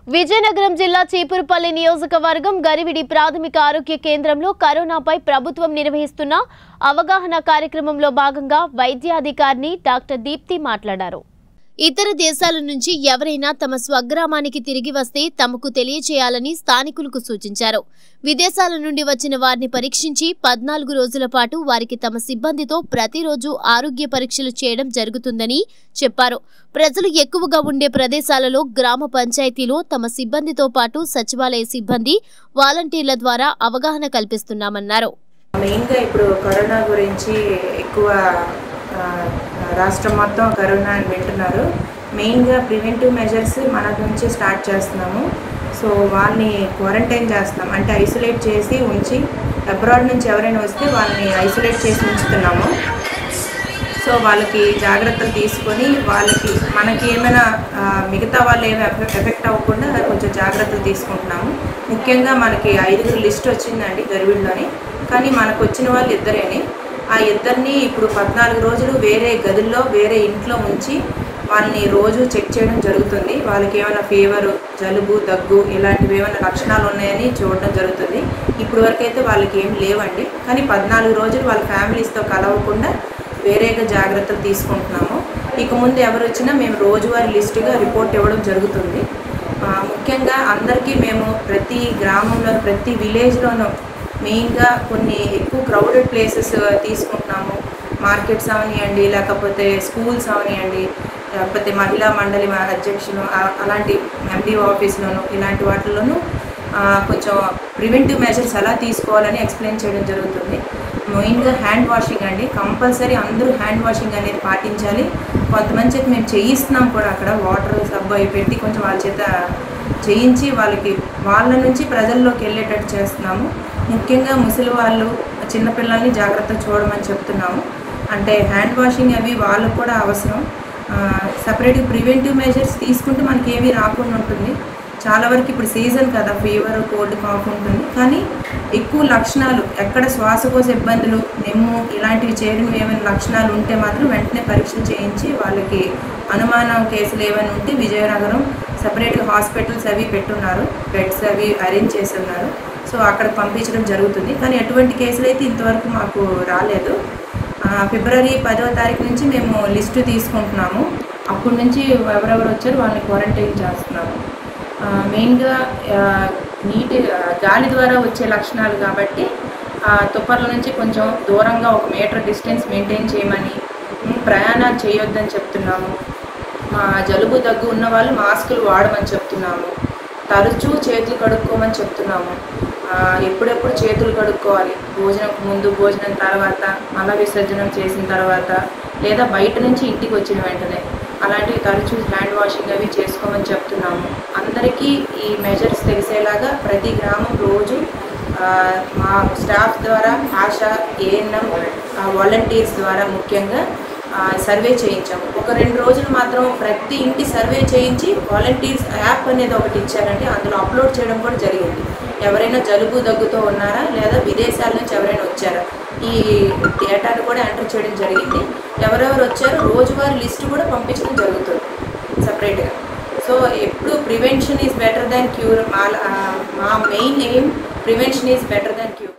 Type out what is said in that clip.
విజయనగరం జిల్లా చీపురుపల్లి నియోజకవర్గం గరివిడి ప్రాథమిక ఆరోగ్య కేంద్రంలో కరోనాపై ప్రభుత్వం నిర్వహిస్తున్న అవగాహన కార్యక్రమంలో భాగంగా వైద్యాధికారిని డాక్టర్ దీప్తి మాట్లాడారు ఇతర దేశాల నుంచి ఎవరైనా తమ స్వగ్రామానికి తిరిగి వస్తే తమకు తెలియచేయాలని స్థానికులకు సూచించారు విదేశాల నుండి వచ్చిన వారిని పరీక్షించి పద్నాలుగు రోజుల పాటు వారికి తమ సిబ్బందితో ప్రతిరోజు ఆరోగ్య పరీక్షలు చేయడం జరుగుతుందని చెప్పారు ప్రజలు ఎక్కువగా ఉండే ప్రదేశాలలో గ్రామ పంచాయతీలో తమ సిబ్బందితో పాటు సచివాలయ సిబ్బంది వాలంటీర్ల ద్వారా అవగాహన కల్పిస్తున్నామన్నారు మెయిన్గా ఇప్పుడు కరోనా గురించి ఎక్కువ ఆ, రాష్ట్రం మొత్తం కరోనా అని వింటున్నారు మెయిన్గా ప్రివెంటివ్ మెజర్స్ మన నుంచి స్టార్ట్ చేస్తున్నాము సో వాళ్ళని క్వారంటైన్ చేస్తున్నాం అంటే ఐసోలేట్ చేసి ఉంచి అబ్రాడ్ నుంచి ఎవరైనా వస్తే వాళ్ళని ఐసోలేట్ చేసి ఉంచుతున్నాము సో వాళ్ళకి జాగ్రత్తలు తీసుకొని వాళ్ళకి మనకి ఏమైనా ఆ, మిగతా వాళ్ళు ఏమి ఎఫెక్ట్ ఎఫెక్ట్ అవ్వకుండా కొంచెం జాగ్రత్తలు తీసుకుంటున్నాము ముఖ్యంగా మనకి ఐదుగురు లిస్ట్ వచ్చిందండి గర్భిణిలోని కానీ మనకు వచ్చిన వాళ్ళు ఇద్దరేని ఆ ఇద్దరిని ఇప్పుడు పద్నాలుగు రోజులు వేరే గదుల్లో వేరే ఇంట్లో ఉంచి వాళ్ళని రోజు చెక్ చేయడం జరుగుతుంది వాళ్ళకి ఏమైనా ఫీవరు జలుబు దగ్గు ఇలాంటివి ఏమైనా లక్షణాలు ఉన్నాయని చూడడం జరుగుతుంది ఇప్పుడు వరకైతే వాళ్ళకి ఏం లేవండి కానీ పద్నాలుగు రోజులు వాళ్ళ ఫ్యామిలీస్తో కలవకుండా వేరేగా జాగ్రత్తలు తీసుకుంటున్నాము ఇక ముందు ఎవరు వచ్చినా మేము రోజువారీ లిస్టుగా రిపోర్ట్ ఇవ్వడం జరుగుతుంది ఆ, ముఖ్యంగా అందరికీ మేము ప్రతి గ్రామంలో ప్రతి విలేజ్లోనూ మెయిన్గా కొన్ని ఎక్కువ క్రౌడెడ్ ప్లేసెస్ తీసుకుంటున్నాము మార్కెట్స్ అవనివ్వండి లేకపోతే స్కూల్స్ అవనివ్వండి లేకపోతే మహిళా మండలి మా అధ్యక్షులు ఆ- అలాంటి ఎండి ఆఫీస్లోను ఇలాంటి వాటిల్లోనూ ఆ, కొంచెం ప్రివెంటివ్ మెజర్స్ ఎలా తీసుకోవాలని ఎక్స్ప్లెయిన్ చేయడం జరుగుతుంది మెయిన్గా హ్యాండ్ వాషింగ్ అండి కంపల్సరీ అందరూ హ్యాండ్ వాషింగ్ అనేది పాటించాలి కొంతమంది చేత మేము చేయిస్తున్నాం కూడా అక్కడ వాటర్ సబ్బు అవి పెట్టి కొంచెం వాళ్ళ చేత చేయించి వాళ్ళకి వాళ్ళ నుంచి ప్రజల్లోకి వెళ్ళేటట్టు చేస్తున్నాము ముఖ్యంగా ముసలి వాళ్ళు చిన్నపిల్లల్ని జాగ్రత్త చూడమని చెప్తున్నాము అంటే హ్యాండ్ వాషింగ్ అవి వాళ్ళకు కూడా అవసరం సపరేట్ ప్రివెంటివ్ మెజర్స్ తీసుకుంటే మనకి ఏమీ రాకుండా ఉంటుంది చాలా వరకు ఇప్పుడు సీజన్ కదా ఫీవర్ కోల్డ్ కాఫ్ ఉంటుంది కానీ ఎక్కువ లక్షణాలు ఎక్కడ శ్వాసకోశ ఇబ్బందులు నెమ్ము ఇలాంటివి చేయడం ఏమైనా లక్షణాలు ఉంటే మాత్రం వెంటనే పరీక్షలు చేయించి వాళ్ళకి అనుమానం కేసులు ఏమైనా ఉంటే విజయనగరం సపరేట్గా హాస్పిటల్స్ అవి పెట్టున్నారు బెడ్స్ అవి అరేంజ్ చేసి ఉన్నారు సో అక్కడ పంపించడం జరుగుతుంది కానీ ఎటువంటి కేసులు అయితే ఇంతవరకు మాకు రాలేదు ఆ, ఫిబ్రవరి పదవ తారీఖు నుంచి మేము లిస్టు తీసుకుంటున్నాము అప్పటి నుంచి ఎవరెవరు వచ్చారో వాళ్ళని క్వారంటైన్ చేస్తున్నాము ఆ, మెయిన్గా ఆ, నీటి ఆ, గాలి ద్వారా వచ్చే లక్షణాలు కాబట్టి ఆ, తుప్పర్ల నుంచి కొంచెం దూరంగా ఒక మీటర్ డిస్టెన్స్ మెయింటైన్ చేయమని ఉమ్, ప్రయాణాలు చేయొద్దని చెప్తున్నాము మా జలుబు దగ్గు ఉన్న వాళ్ళు మాస్కులు వాడమని చెప్తున్నాము తరచూ చేతులు కడుక్కోమని చెప్తున్నాము ఆ, ఎప్పుడెప్పుడు చేతులు కడుక్కోవాలి భోజనం ముందు భోజనం తర్వాత మల విసర్జనం చేసిన తర్వాత లేదా బయట నుంచి ఇంటికి వచ్చిన వెంటనే అలాంటివి తరచూ హ్యాండ్ వాషింగ్ అవి చేసుకోమని చెప్తున్నాము అందరికీ ఈ మెజర్స్ తెలిసేలాగా ప్రతి గ్రామం రోజు ఆ, మా స్టాఫ్ ద్వారా ఆశా ఏఎన్ఎం వాలంటీర్స్ ద్వారా ముఖ్యంగా ఆ, సర్వే చేయించాము ఒక రెండు రోజులు మాత్రం ప్రతి ఇంటి సర్వే చేయించి వాలంటీర్స్ యాప్ అనేది ఒకటి ఇచ్చారంటే అందులో అప్లోడ్ చేయడం కూడా జరిగింది ఎవరైనా జలుబు దగ్గుతో ఉన్నారా లేదా విదేశాల నుంచి ఎవరైనా వచ్చారా ఈ డేటాను కూడా ఎంటర్ చేయడం జరిగింది ఎవరెవరు వచ్చారో రోజువారీ లిస్టు కూడా పంపించడం జరుగుతుంది సపరేట్గా సో ఎప్పుడు prevention is better than cure మా ఆ, మా main aim prevention is better